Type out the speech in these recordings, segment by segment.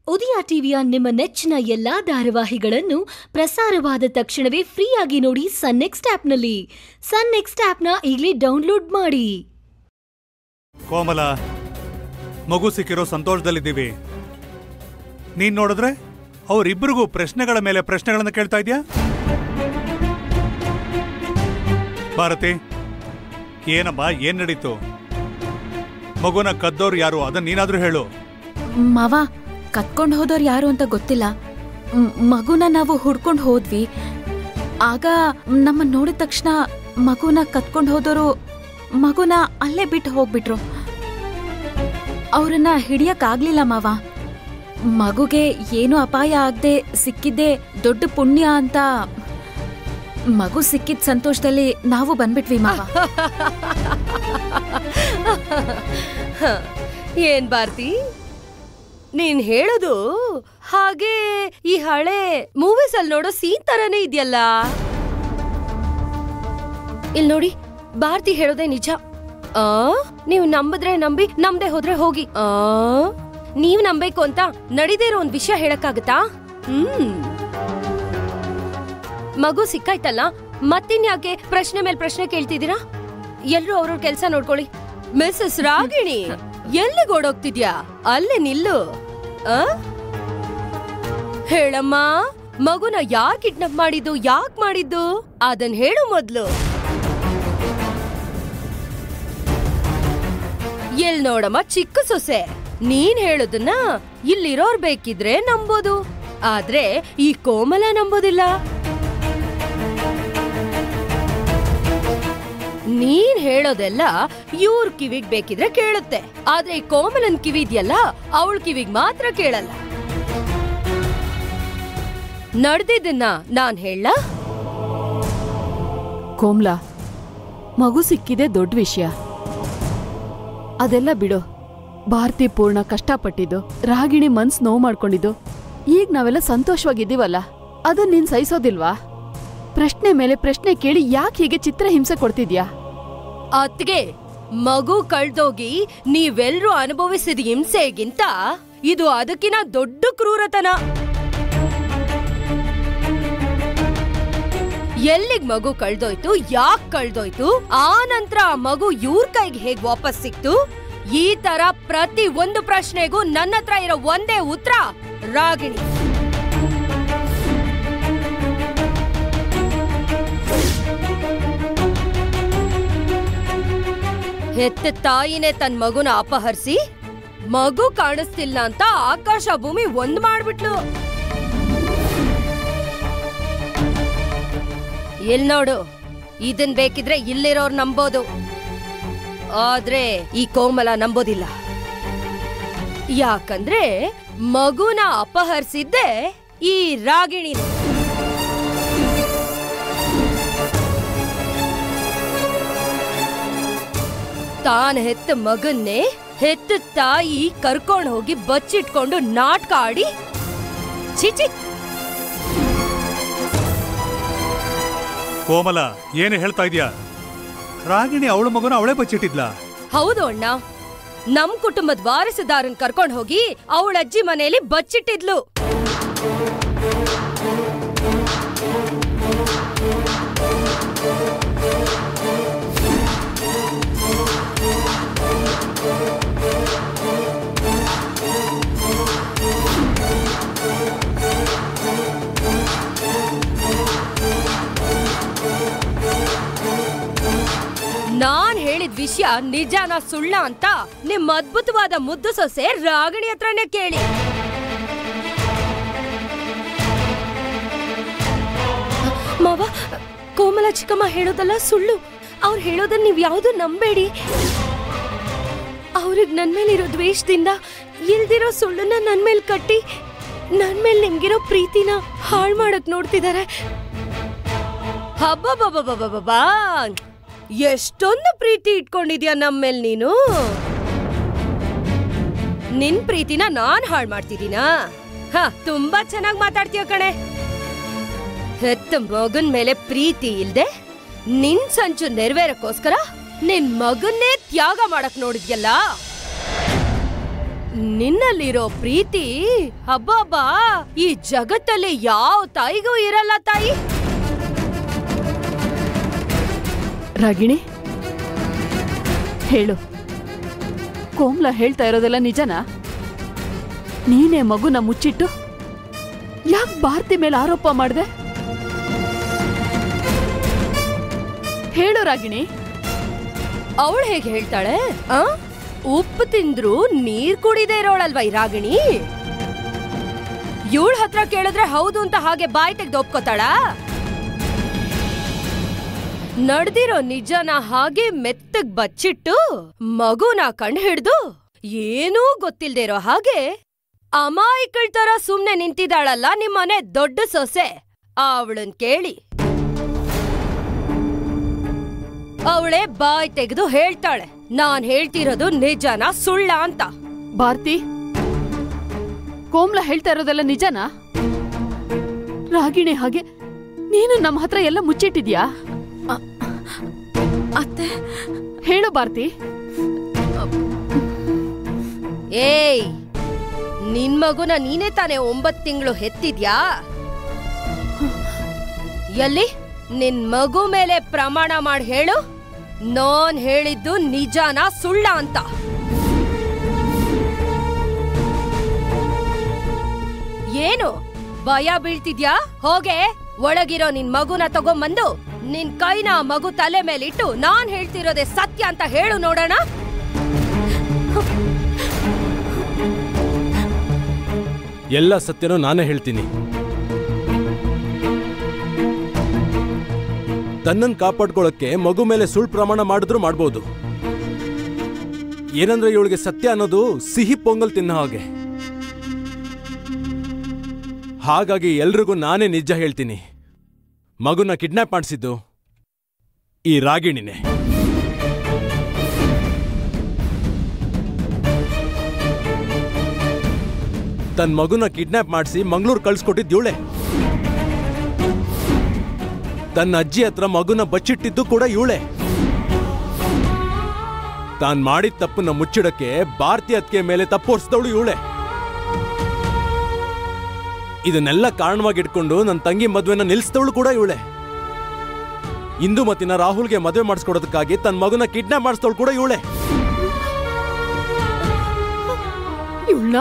ಉದಯ ಟಿವಿಯ ನಿಮ್ಮ ನೆಚ್ಚಿನ ಎಲ್ಲಾ ಧಾರಾವಾಹಿಗಳನ್ನು ಪ್ರಸಾರವಾದ ತಕ್ಷಣವೇ ಫ್ರೀಯಾಗಿ ನೋಡಿ ಸನ್ ನೆಕ್ಸ್ಟ್ ಆಪ್ನಲ್ಲಿ ಸನ್ ನೆಕ್ಸ್ಟ್ ಆಪ್ನ ಈಗಲೇ ಡೌನ್ಲೋಡ್ ಮಾಡಿ ಕೋಮಲ ಮಗು ಸಿಕ್ಕಿರೋ ಸಂತೋಷದಲ್ಲಿದ್ದೀವಿ ನೀನ್ ನೋಡಿದ್ರೆ ಅವರಿಬ್ಬರಿಗೂ ಪ್ರಶ್ನೆಗಳ ಮೇಲೆ ಪ್ರಶ್ನೆಗಳನ್ನ ಕೇಳ್ತಾ ಇದೆಯಾ ಭಾರತಿ ಏನಮ್ಮ ಏನ್ ನಡೀತು ಮಗುನ ಕದ್ದೋರು ಯಾರು ಅದನ್ನ ನೀನಾದ್ರೂ ಹೇಳು ಮಾವ ಕತ್ಕೊಂಡ್ ಹೋದವ್ರು ಯಾರು ಅಂತ ಗೊತ್ತಿಲ್ಲ ಮ್- ಮಗುನ ನಾವು ಹುಡ್ಕೊಂಡ್ ಹೋದ್ವಿ ಆಗ ನಮ್ಮ ನೋಡಿದ ತಕ್ಷಣ ಮಗುನ ಕತ್ಕೊಂಡ್ ಹೋದವರು ಮಗುನ ಅಲ್ಲೇ ಬಿಟ್ಟು ಹೋಗ್ಬಿಟ್ರು ಅವ್ರನ್ನ ಹಿಡಿಯಕ್ ಆಗ್ಲಿಲ್ಲ ಮಾವ ಮಗುಗೆ ಏನು ಅಪಾಯ ಆಗದೆ ಸಿಕ್ಕಿದ್ದೆ ದೊಡ್ಡ ಪುಣ್ಯ ಅಂತ ಮಗು ಸಿಕ್ಕಿದ ಸಂತೋಷದಲ್ಲಿ ನಾವು ಬಂದ್ಬಿಟ್ವಿ ಮಾವ ಏನ್ ಭಾರತಿ ನೀನ್ ಹೇಳೋದು ಹಾಗೆ ಈ ಹಳೆ ಮೂವೀಸ್ ಅಲ್ಲಿ ನೋಡೋ ಸೀನ್ ತರನೇ ಇದೆಯಲ್ಲ ಇಲ್ ನೋಡಿ ಭಾರತಿ ಹೇಳೋದೇ ನಿಜ ಆ ನೀವು ನಂಬಿದ್ರೆ ನಂಬಿ ನಂಬದೆ ಹೋದ್ರೆ ಹೋಗಿ ಆ ನೀವ್ ನಂಬೇಕು ಅಂತ ನಡಿದೇ ಇರೋ ಒಂದ್ ವಿಷಯ ಹೇಳಕ್ಕಾಗತ್ತಾ ಹ್ಮ್ ಮಗು ಸಿಕ್ಕಾಯ್ತಲ್ಲ ಮತ್ತಿನ್ಯಾಕೆ ಪ್ರಶ್ನೆ ಮೇಲ್ ಪ್ರಶ್ನೆ ಕೇಳ್ತಿದ್ದೀರಾ ಎಲ್ರು ಅವ್ರವ್ರ ಕೆಲ್ಸ ನೋಡ್ಕೊಳ್ಳಿ ಮಿಸ್ಸಸ್ ರಾಗಿಣಿ ಎಲ್ಲಿಗೆ ಓಡೋಗ್ತಿದ್ಯಾ ಅಲ್ಲೇ ನಿಲ್ಲು ಆ? ಹೇಳಮ್ಮ ಮಗುನ ಯಾರ್ ಕಿಡ್ನಾಪ್ ಮಾಡಿದ್ದು ಯಾಕ್ ಮಾಡಿದ್ದು ಅದನ್ ಹೇಳು ಮೊದ್ಲು ಎಲ್ ನೋಡಮ್ಮ ಚಿಕ್ಕ ಸೊಸೆ ನೀನ್ ಹೇಳುದನ್ನ ಇಲ್ಲಿರೋರ್ ಬೇಕಿದ್ರೆ ನಂಬೋದು ಆದ್ರೆ ಈ ಕೋಮಲ ನಂಬೋದಿಲ್ಲ ನೀನ್ ಹೇಳೋದೆಲ್ಲ ಇವ್ರ ಕಿವಿಗ್ ಬೇಕಿದ್ರೆ ಕೇಳುತ್ತೆ ಆದ್ರೆ ಈ ಕೋಮಲನ್ ಕಿವಿ ಇದೆಯಲ್ಲ ಅವಳ ಕಿವಿಗ್ ಮಾತ್ರ ಕೇಳಲ್ಲ ನಡ್ದಿದ್ದನ್ನ ನಾನ್ ಹೇಳ ಕೋಮ್ಲಾ ಮಗು ಸಿಕ್ಕಿದೆ ದೊಡ್ಡ ವಿಷಯ ಅದೆಲ್ಲ ಬಿಡು ಭಾರತಿ ಪೂರ್ಣ ಕಷ್ಟಪಟ್ಟಿದ್ದು ರಾಗಿಣಿ ಮನ್ಸ್ ನೋವು ಮಾಡ್ಕೊಂಡಿದ್ದು ಈಗ ನಾವೆಲ್ಲ ಸಂತೋಷವಾಗಿದ್ದೀವಲ್ಲ ಅದನ್ನ ನೀನ್ ಸಹಿಸೋದಿಲ್ವಾ ಪ್ರಶ್ನೆ ಮೇಲೆ ಪ್ರಶ್ನೆ ಕೇಳಿ ಯಾಕೆ ಹೀಗೆ ಚಿತ್ರ ಹಿಂಸೆ ಕೊಡ್ತಿದ್ಯಾ ಅತ್ಗೆ ಮಗು ಕಳ್ದೋಗಿ ನೀವೆಲ್ರೂ ಅನುಭವಿಸಿದ ಹಿಂಸೆಗಿಂತ ಇದು ಅದಕ್ಕಿನ ದೊಡ್ಡ ಕ್ರೂರತನ ಎಲ್ಲಿಗ್ ಮಗು ಕಳ್ದೋಯ್ತು ಯಾಕ್ ಕಳ್ದೋಯ್ತು ಆ ನಂತರ ಆ ಮಗು ಇವ್ರ ಕೈಗೆ ಹೇಗ್ ವಾಪಸ್ ಸಿಕ್ತು ಈ ತರ ಪ್ರತಿ ಒಂದು ಪ್ರಶ್ನೆಗೂ ನನ್ನ ಹತ್ರ ಇರೋ ಒಂದೇ ಉತ್ತರ ರಾಗಿಣಿ ಹೆತ್ತ ತಾಯಿನೇ ತನ್ ಮಗುನ ಅಪಹರಿಸಿ ಮಗು ಕಾಣಿಸ್ತಿಲ್ಲ ಅಂತ ಆಕಾಶ ಭೂಮಿ ಒಂದ್ ಮಾಡ್ಬಿಟ್ಲು ಇಲ್ ನೋಡು ಇದನ್ ಬೇಕಿದ್ರೆ ಇಲ್ಲಿರೋರ್ ನಂಬೋದು ಆದ್ರೆ ಈ ಕೋಮಲ ನಂಬೋದಿಲ್ಲ ಯಾಕಂದ್ರೆ ಮಗುನ ಅಪಹರಿಸಿದ್ದೆ ಈ ರಾಗಿಣಿನೇ ತಾನ್ ಹೆತ್ತ ಮಗನ್ನೇ ಹೆತ್ತ ತಾಯಿ ಕರ್ಕೊಂಡ್ ಹೋಗಿ ಬಚ್ಚಿಟ್ಕೊಂಡು ನಾಟಕ ಆಡಿ ಚಿಚಿ ಕೋಮಲ ಏನು ಹೇಳ್ತಾ ಇದೀಯಾ ರಾಗಿಣಿ ಅವಳ ಮಗುನ ಅವಳೇ ಬಚ್ಚಿಟ್ಟಿದ್ಲಾ ಹೌದು ಅಣ್ಣ ನಮ್ ಕುಟುಂಬದ ವಾರಸುದಾರನ್ ಕರ್ಕೊಂಡ್ ಹೋಗಿ ಅವಳ ಅಜ್ಜಿ ಮನೆಯಲ್ಲಿ ಬಚ್ಚಿಟ್ಟಿದ್ಲು ನಾನ್ ಹೇಳಿದ ವಿಷಯ ನಿಜಾನ ಸುಳ್ಳ ಅಂತ ನಿಮ್ ಅದ್ಭುತವಾದ ಮುದ್ದು ಸೊಸೆ ರಾಗಿಣಿ ಹತ್ರನೇ ಕೇಳಿ ಮಾವ ಕೋಮಲ ಚಿಕ್ಕಮ್ಮ ಹೇಳೋದಲ್ಲ ಸುಳ್ಳು ಅವ್ರು ಹೇಳೋದನ್ನ ನೀವ್ ಯಾವ್ದು ನಂಬೇಡಿ ಅವ್ರಿಗೆ ನನ್ ಮೇಲಿರೋ ದ್ವೇಷದಿಂದ ಇಲ್ದಿರೋ ಸುಳ್ಳನ್ನ ನನ್ ಮೇಲ್ ಕಟ್ಟಿ ನನ್ ಮೇಲ್ ನಿಮ್ಗಿರೋ ಪ್ರೀತಿನ ಹಾಳ್ ಮಾಡಕ್ ನೋಡ್ತಿದಾರೆ ಹಬ್ಬಬ್ಬಬ್ಬಬ್ಬಬ್ಬಾ ಎಷ್ಟೊಂದು ಪ್ರೀತಿ ಇಟ್ಕೊಂಡಿದ್ಯಾ ನಮ್ಮೇಲ್ ನೀನು ನಿನ್ ಪ್ರೀತಿನ ನಾನ್ ಹಾಳ್ ಮಾಡ್ತಿದ್ದೀನಾ ಹ ತುಂಬಾ ಚೆನ್ನಾಗ್ ಮಾತಾಡ್ತೀಯ ಕಣೆ ಹೆತ್ತ ಮಗನ್ ಮೇಲೆ ಪ್ರೀತಿ ಇಲ್ದೆ ನಿನ್ ಸಂಚು ನೆರವೇರಕ್ಕೋಸ್ಕರ ನಿನ್ ಮಗನ್ನೇ ತ್ಯಾಗ ಮಾಡಕ್ ನೋಡಿದ್ಯಲ್ಲ ನಿನ್ನಲ್ಲಿರೋ ಪ್ರೀತಿ ಹಬ್ಬಬ್ಬಾ ಈ ಜಗತ್ತಲ್ಲಿ ಯಾವ ತಾಯಿಗೂ ಇರಲ್ಲ ತಾಯಿ ರಾಗಿಣಿ ಹೇಳು ಕೋಮ್ಲ ಹೇಳ್ತಾ ಇರೋದೆಲ್ಲ ನಿಜನಾ ನೀನೇ ಮಗುನ ಮುಚ್ಚಿಟ್ಟು ಯಾಕೆ ಭಾರತಿ ಮೇಲೆ ಆರೋಪ ಮಾಡಿದೆ ಹೇಳು ರಾಗಿಣಿ ಅವಳು ಹೇಗೆ ಹೇಳ್ತಾಳೆ ಆ ಉಪ್ಪು ತಿಂದ್ರು ನೀರ್ ಕುಡಿದೇ ಇರೋಳಲ್ವಾ ಈ ರಾಗಿಣಿ ಇವಳ ಹತ್ರ ಕೇಳಿದ್ರೆ ಹೌದು ಅಂತ ಹಾಗೆ ಬಾಯಿ ತೆಗ್ದು ಒಪ್ಕೋತಾಳ ನಡ್ದಿರೋ ನಿಜನ ಹಾಗೆ ಮೆತ್ತಗ್ ಬಚ್ಚಿಟ್ಟು ಮಗುನ ಕಂಡು ಹಿಡ್ದು ಏನೂ ಗೊತ್ತಿಲ್ದೇ ಇರೋ ಹಾಗೆ ಅಮಾಯಕಳ್ ತರ ಸುಮ್ನೆ ನಿಂತಿದ್ದಾಳಲ್ಲ ನಿಮ್ಮನೆ ದೊಡ್ಡ ಸೊಸೆ ಅವಳನ್ ಕೇಳಿ ಅವಳೆ ಬಾಯ್ ತೆಗೆದು ಹೇಳ್ತಾಳೆ ನಾನ್ ಹೇಳ್ತಿರೋದು ನಿಜನಾ ಸುಳ್ಳ ಅಂತ ಭಾರತಿ ಕೋಮ್ಲ ಹೇಳ್ತಾ ಇರೋದೆಲ್ಲ ನಿಜನಾ ರಾಗಿಣಿ ಹಾಗೆ ನೀನು ನಮ್ಮ ಹತ್ರ ಎಲ್ಲ ಮುಚ್ಚಿಟ್ಟಿದ್ಯಾ ಅತ್ತೆ ಹೇಳು ಭಾರತಿ ಏಯ್ ನಿನ್ ಮಗುನ ನೀನೇ ತಾನೇ ಒಂಬತ್ ತಿಂಗಳು ಹೆತ್ತಿದ್ಯಾ ಎಲ್ಲಿ ನಿನ್ ಮಗು ಮೇಲೆ ಪ್ರಮಾಣ ಮಾಡಿ ಹೇಳು ನಾನ್ ಹೇಳಿದ್ದು ನಿಜಾನ ಸುಳ್ಳ ಅಂತ ಏನು ಭಯ ಬೀಳ್ತಿದ್ಯಾ ಹೋಗೆ ಒಳಗಿರೋ ನಿನ್ ಮಗುನ ತಗೊಂಬಂದು ನಿನ್ ಕೈನ ಆ ಮಗು ತಲೆ ಮೇಲಿಟ್ಟು ನಾನ್ ಹೇಳ್ತಿರೋದೇ ಸತ್ಯ ಅಂತ ಹೇಳು ನೋಡೋಣ ಎಲ್ಲ ಸತ್ಯನೂ ನಾನೇ ಹೇಳ್ತೀನಿ ತನ್ನನ್ ಕಾಪಾಡ್ಕೊಳ್ಳೋಕೆ ಮಗು ಮೇಲೆ ಸುಳ್ಳು ಪ್ರಮಾಣ ಮಾಡಿದ್ರು ಮಾಡ್ಬೋದು ಏನಂದ್ರೆ ಇವಳಿಗೆ ಸತ್ಯ ಅನ್ನೋದು ಸಿಹಿ ಪೊಂಗಲ್ ತಿನ್ನೋ ಹಾಗೆ ಹಾಗಾಗಿ ಎಲ್ರಿಗೂ ನಾನೇ ನಿಜ ಹೇಳ್ತೀನಿ ಮಗುನ ಕಿಡ್ನಾಪ್ ಮಾಡಿಸಿದ್ದು ಈ ರಾಗಿಣಿನೇ ತನ್ನ ಮಗುನ ಕಿಡ್ನಾಪ್ ಮಾಡಿಸಿ ಮಂಗಳೂರು ಕಳ್ಸ್ಕೊಟ್ಟಿದ್ದು ಇವಳೆ ತನ್ನ ಅಜ್ಜಿ ಹತ್ರ ಮಗುನ ಬಚ್ಚಿಟ್ಟಿದ್ದು ಕೂಡ ಇವಳೆ ತಾನ್ ಮಾಡಿದ ತಪ್ಪನ್ನ ಮುಚ್ಚಿಡಕ್ಕೆ ಭಾರತೀಯ ಅತ್ತಿಗೆ ಮೇಲೆ ತಪ್ಪೋರ್ಸ್ದವಳು ಇವಳೆ ಇದನ್ನೆಲ್ಲ ಕಾರಣವಾಗಿ ಇಟ್ಕೊಂಡು ನನ್ನ ತಂಗಿ ಮದ್ವೆನ ನಿಲ್ಸಿದವಳು ಕೂಡ ಇವಳೆ ಇಂದುಮತಿನ ರಾಹುಲ್ಗೆ ಮದುವೆ ಮಾಡಿಸ್ಕೊಡೋದಕ್ಕಾಗಿ ತನ್ನ ಮಗುನ ಕಿಡ್ನಾಪ್ ಮಾಡಿಸ್ದವಳು ಕೂಡ ಇವಳೆ ಇವಳ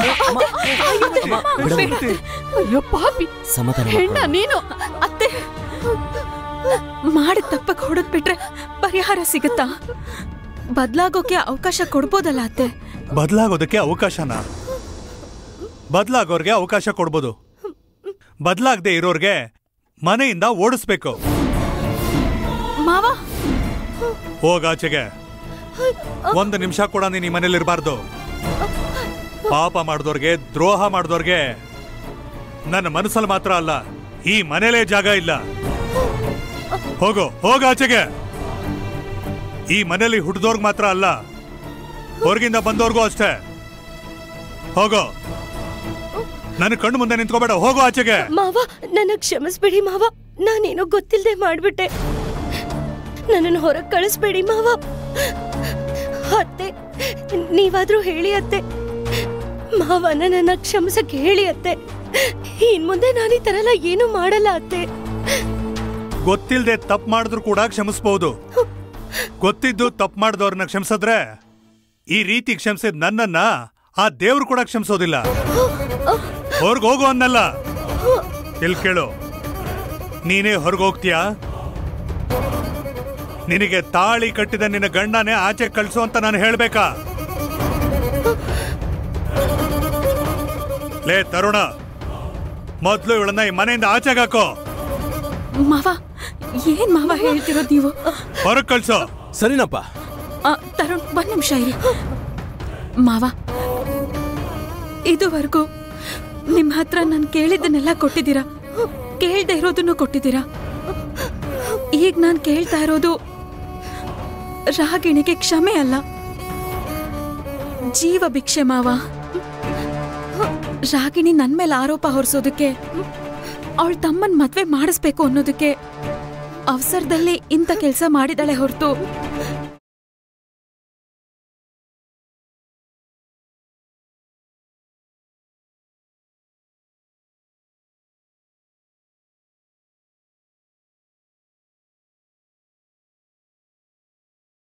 ಅಯ್ಯೋ ಪಾಪಿ ಸಮಾಧಾನ ಹೆಣ್ಣ ಮಾಡ್ಕೊಳ್ಳಿ. ನೀನು ಅತ್ತೆ ಮಾಡಿದ ತಪ್ಪಕ್ಕೆ ಹೊಡೆದ್ಬಿಟ್ರೆ ಪರಿಹಾರ ಸಿಗುತ್ತಾ ಬದ್ಲಾಗೋಕೆ ಅವಕಾಶ ಕೊಡ್ಬೋದಲ್ಲ ಅತ್ತೆ ಬದಲಾಗೋದಕ್ಕೆ ಅವಕಾಶನ ಬದಲಾಗೋರ್ಗೆ ಅವಕಾಶ ಕೊಡ್ಬೋದು ಬದಲಾಗದೆ ಇರೋರ್ಗೆ ಮನೆಯಿಂದ ಓಡಿಸ್ಬೇಕು ಮಾವ ಹೋಗಾಚೆಗೆ ಒಂದು ನಿಮಿಷ ಕೂಡ ನೀನ್ ಈ ಮನೇಲಿರ್ಬಾರ್ದು ಪಾಪ ಮಾಡಿದವ್ರಿಗೆ ದ್ರೋಹ ಮಾಡಿದವ್ರಿಗೆ ನನ್ನ ಮನಸ್ಸಲ್ಲಿ ಮಾತ್ರ ಅಲ್ಲ ಈ ಮನೇಲೇ ಜಾಗ ಇಲ್ಲ ಹೋಗು ಹೋಗಾಚೆಗೆ ಈ ಮನೇಲಿ ಹುಟ್ಟಿದವ್ರಿಗೆ ಮಾತ್ರ ಅಲ್ಲ ಹೊರಗಿಂದ ಬಂದವ್ರಿಗೂ ಅಷ್ಟೇ ಹೋಗೋ ನನ್ನ ಕಣ್ಣು ಮುಂದೆ ನಿಂತ್ಕೋಬೇಡ ಹೋಗು ಆಚೆಗೆ ಮಾವ ನನ್ನ ಕ್ಷಮಿಸ್ಬೇಡಿ ಮಾವ ನಾನೇನೋ ಗೊತ್ತಿಲ್ಲದೆ ಮಾಡ್ಬಿಟ್ಟೆ ನನ್ನನ್ನು ಹೊರಗೆ ಕಳಿಸ್ಬೇಡಿ ಮಾವ ಅತ್ತೆ ನೀವಾದ್ರೂ ಹೇಳಿ ಅತ್ತೆ ಮಾವನ ನನ್ನ ಕ್ಷಮಿಸಕ್ಕೆ ಹೇಳಿ ಅತ್ತೆ ಇನ್ ಮುಂದೆ ನಾನು ಈ ತರ ಎಲ್ಲ ಏನು ಮಾಡಲ್ಲ ಅತ್ತೆ ಗೊತ್ತಿಲ್ದೆ ತಪ್ಪು ಮಾಡಿದ್ರು ಕೂಡ ಕ್ಷಮಿಸ್ಬಹುದು ಗೊತ್ತಿದ್ದು ತಪ್ಪು ಮಾಡಿದವ್ರನ್ನ ಕ್ಷಮಿಸಿದ್ರೆ ಈ ರೀತಿ ಕ್ಷಮಿಸಿದ ನನ್ನನ್ನ ಆ ದೇವ್ರು ಕೂಡ ಕ್ಷಮಿಸೋದಿಲ್ಲ ಹೊರ್ಗ್ ಹೋಗು ಅನ್ನಲ್ಲ ಇಲ್ಲಿ ಕೇಳು ನೀನೇ ಹೊರಗೆ ಹೋಗ್ತೀಯಾ ನಿನಗೆ ತಾಳಿ ಕಟ್ಟಿದ ನಿನ್ನ ಗಂಡನೇ ಆಚೆ ಕಳ್ಸು ಅಂತ ನಾನು ಹೇಳ್ಬೇಕಾ ಲೇ ತರುಣ ಮೊದ್ಲು ಇವಳನ್ನ ಈ ಮನೆಯಿಂದ ಆಚೆಗೆ ಹಾಕೋ ಮಾವ ಏನ್ ಮಾವ ಹೇಳ್ತಿರೋದ್ ನೀವು ಹೊರಗೆ ಕಳ್ಸೋ ಸರಿನಪ್ಪ ಆ, ತರುಣ್ ಒಂದ್ ನಿಮಿಷ ಇರಿ ಮಾವ ಇದುವರೆಗೂ ನಿಮ್ ಹತ್ರ ನಾನು ಕೇಳಿದ್ದನ್ನೆಲ್ಲ ಕೊಟ್ಟಿದ್ದೀರಾ ಕೇಳ್ದೆ ಇರೋದನ್ನು ಕೊಟ್ಟಿದ್ದೀರಾ ಈಗ ನಾನು ಕೇಳ್ತಾ ಇರೋದು ರಾಗಿಣಿಗೆ ಕ್ಷಮೆ ಅಲ್ಲ ಜೀವ ಭಿಕ್ಷೆ ಮಾವ ರಾಗಿಣಿ ನನ್ ಮೇಲೆ ಆರೋಪ ಹೊರಿಸೋದಕ್ಕೆ ಅವಳ ತಮ್ಮನ್ ಮದ್ವೆ ಮಾಡಿಸ್ಬೇಕು ಅನ್ನೋದಕ್ಕೆ ಅವಸರದಲ್ಲಿ ಇಂಥ ಕೆಲಸ ಮಾಡಿದಾಳೆ ಹೊರತು